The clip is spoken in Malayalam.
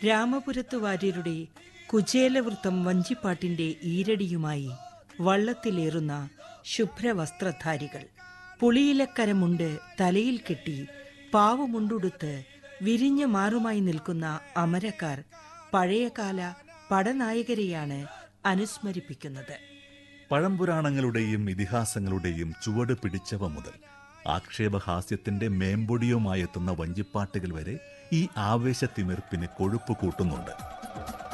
രാമപുരത്ത് വാര്യരുടെ കുചേലവൃത്തം വഞ്ചിപ്പാട്ടിന്റെ ഈരടിയുമായി വള്ളത്തിലേറുന്ന ശുഭ്രവസ്ത്രധാരികൾ പുളിയിലക്കരമുണ്ട് തലയിൽ കെട്ടി പാവുമുണ്ടുടുത്ത് വിരിഞ്ഞ മാറുമായി നിൽക്കുന്ന അമരക്കാർ പഴയകാല പടനായകരെയാണ് അനുസ്മരിപ്പിക്കുന്നത് പഴംപുരാണങ്ങളുടെയും ഇതിഹാസങ്ങളുടെയും ചുവട് പിടിച്ചവ മുതൽ ആക്ഷേപഹാസ്യത്തിന്റെ മേമ്പൊടിയുമായെത്തുന്ന വഞ്ചിപ്പാട്ടുകൾ വരെ ഈ ആവേശത്തിമിർപ്പിന് കൊഴുപ്പ് കൂട്ടുന്നുണ്ട്